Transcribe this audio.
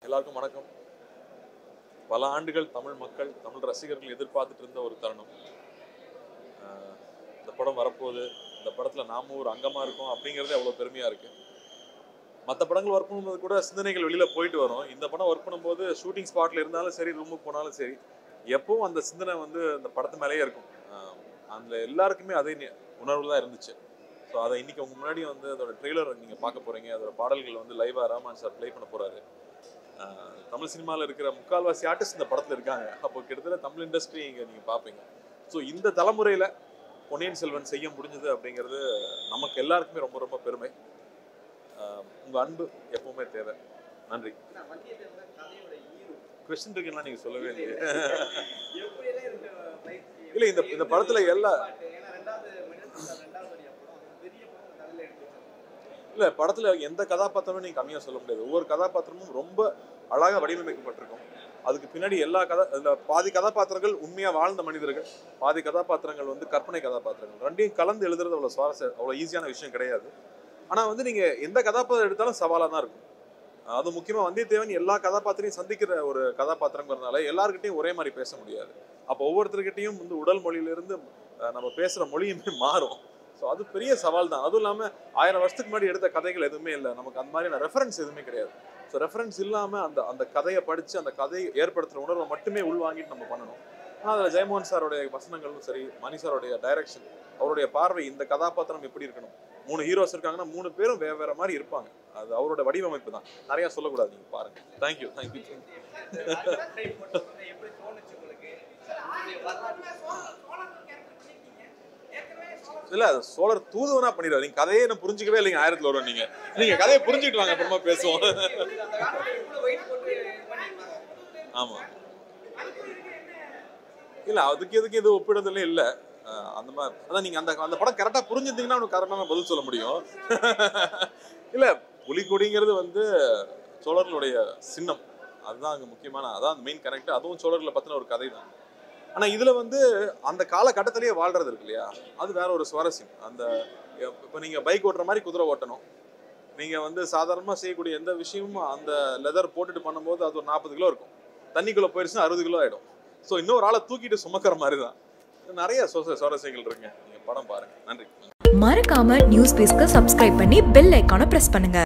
எல்லாருக்கும் வணக்கம் பல ஆண்டுகள் தமிழ் மக்கள் தமிழ் ரசிகர்கள் எதிர்பார்த்துட்டு இருந்த ஒரு தருணம் ஆஹ் இந்த படம் வரப்போகுது இந்த படத்தில் நாமும் ஒரு அங்கமாக இருக்கோம் அப்படிங்கிறது அவ்வளோ பெருமையாக இருக்குது மற்ற படங்கள் ஒர்க் பண்ணும்போது கூட சிந்தனைகள் வெளியில் போயிட்டு வரும் இந்த படம் ஒர்க் பண்ணும்போது ஷூட்டிங் ஸ்பாட்டில் இருந்தாலும் சரி ரூமுக்கு போனாலும் சரி எப்பவும் அந்த சிந்தனை வந்து அந்த படத்து மேலேயே இருக்கும் ஆஹ் அந்த எல்லாருக்குமே அதே நி- உணர்வு தான் இருந்துச்சு ஸோ அதை இன்னைக்கு உங்க முன்னாடி வந்து அதோட ட்ரெய்லர் நீங்கள் பார்க்க போகிறீங்க அதோட பாடல்கள் வந்து லைவாக ரஹ்மான் சார் ப்ளே பண்ண போகிறாரு தமிழ் சினிமாவில் இருக்கிற முக்கால்வாசி ஆர்டிஸ்ட் இந்த படத்தில் இருக்காங்க அப்போ கிட்டத்தட்ட தமிழ் இண்டஸ்ட்ரி இங்கே நீங்கள் பார்ப்பீங்க ஸோ இந்த தலைமுறையில் பொன்னியின் செல்வன் செய்ய முடிஞ்சது அப்படிங்கிறது நமக்கு எல்லாருக்குமே ரொம்ப ரொம்ப பெருமை உங்கள் அன்பு எப்பவுமே தேவை நன்றி கொஸ்டின் இருக்குன்னா நீங்கள் சொல்லவே இல்லையே இல்லை இந்த இந்த படத்தில் எல்லா இல்லை படத்தில் எந்த கதாபாத்திரமும் நீங்கள் கம்மியாக சொல்ல முடியாது ஒவ்வொரு கதாபாத்திரமும் ரொம்ப அழகாக வடிவமைக்கப்பட்டிருக்கும் அதுக்கு பின்னாடி எல்லா கதா அதில் பாதி கதாபாத்திரங்கள் உண்மையாக வாழ்ந்த மனிதர்கள் பாதி கதாபாத்திரங்கள் வந்து கற்பனை கதாபாத்திரங்கள் ரெண்டையும் கலந்து எழுதுறது அவ்வளோ சுவாரஸ்ய அவ்வளோ ஈஸியான விஷயம் கிடையாது ஆனால் வந்து நீங்கள் எந்த கதாபாத்திரம் எடுத்தாலும் சவாலாக தான் இருக்கும் அது முக்கியமாக வந்தியத்தேவன் எல்லா கதாபாத்திரையும் சந்திக்கிற ஒரு கதாபாத்திரங்கிறதுனால எல்லாருக்கிட்டையும் ஒரே மாதிரி பேச முடியாது அப்போ ஒவ்வொருத்தர்கிட்டையும் வந்து உடல் மொழியிலிருந்து அஹ், நம்ம பேசுகிற மொழியுமே மாறும் ஸோ அது பெரிய சவால் தான் அதுவும் இல்லாமல் ஆயிரம் வருஷத்துக்கு முன்னாடி எடுத்த கதைகள் எதுவுமே இல்லை நமக்கு அந்த மாதிரியான ரெஃபரன்ஸ் எதுவுமே கிடையாது ஸோ ரெஃபரன்ஸ் இல்லாமல் அந்த அந்த கதையை படித்து அந்த கதையை ஏற்படுத்துகிற உணர்வை மட்டுமே உள்வாங்கிட்டு நம்ம பண்ணணும் ஆனால் அதில் ஜெயமோகன் சாரோடைய வசனங்களும் சரி மணி சாரோடைய டைரக்ஷன் அவருடைய பார்வை இந்த கதாபாத்திரம் எப்படி இருக்கணும் மூணு ஹீரோஸ் இருக்காங்கன்னா மூணு பேரும் வேற வேற மாதிரி இருப்பாங்க அது அவரோட வடிவமைப்பு தான் நிறைய சொல்லக்கூடாது நீங்க பாருங்க தேங்க்யூ தேங்க்யூ இல்ல அது சோழர் தூதுவனா பண்ணிடுவாரு நீங்க கதையே என்ன புரிஞ்சுக்கவே இல்லைங்க ஆயிரத்துல வரும் நீங்க நீங்க கதையை புரிஞ்சுக்கிட்டு வாங்க அப்புறமா பேசுவோம் ஆமா இல்ல அதுக்கு எதுக்கு எது ஒப்பிடுறதுல இல்ல அஹ் அந்த மாதிரி அதான் நீங்க அந்த அந்த படம் கரெக்டா புரிஞ்சிருந்தீங்கன்னா உனக்கு கரெக்டான பதில் சொல்ல முடியும் இல்ல புலிக்கொடிங்கிறது வந்து சோழர்களுடைய சின்னம் அதுதான் அங்க முக்கியமான அதான் அந்த மெயின் கரெக்ட் அதுவும் சோழர்களை பத்தின ஒரு கதை தான் ஆனா இதுல வந்து அந்த காலகட்டத்திலேயே வாழ்றது இருக்கு இல்லையா அது வேற ஒரு சுவாரஸ்யம் அந்த இப்போ நீங்க பைக் ஓட்டுற மாதிரி குதிரை ஓட்டணும் நீங்க வந்து சாதாரணமா செய்யக்கூடிய எந்த விஷயமும் அந்த லெதர் போட்டுட்டு பண்ணும்போது அது ஒரு நாற்பது கிலோ இருக்கும் தண்ணிக்குள்ள போயிருச்சுன்னா அறுபது கிலோ ஆயிடும் ஸோ இன்னொரு ஆளை தூக்கிட்டு சுமக்கிற மாதிரி தான் நிறைய சுவ- சுவாரஸ்யங்கள் இருக்குங்க நீங்க படம் பாருங்க நன்றி மறக்காம நியூஸ் பேஸ்க்கு சப்ஸ்கிரைப் பண்ணி பெல் ஐக்கானை பிரஸ் பண்ணுங்க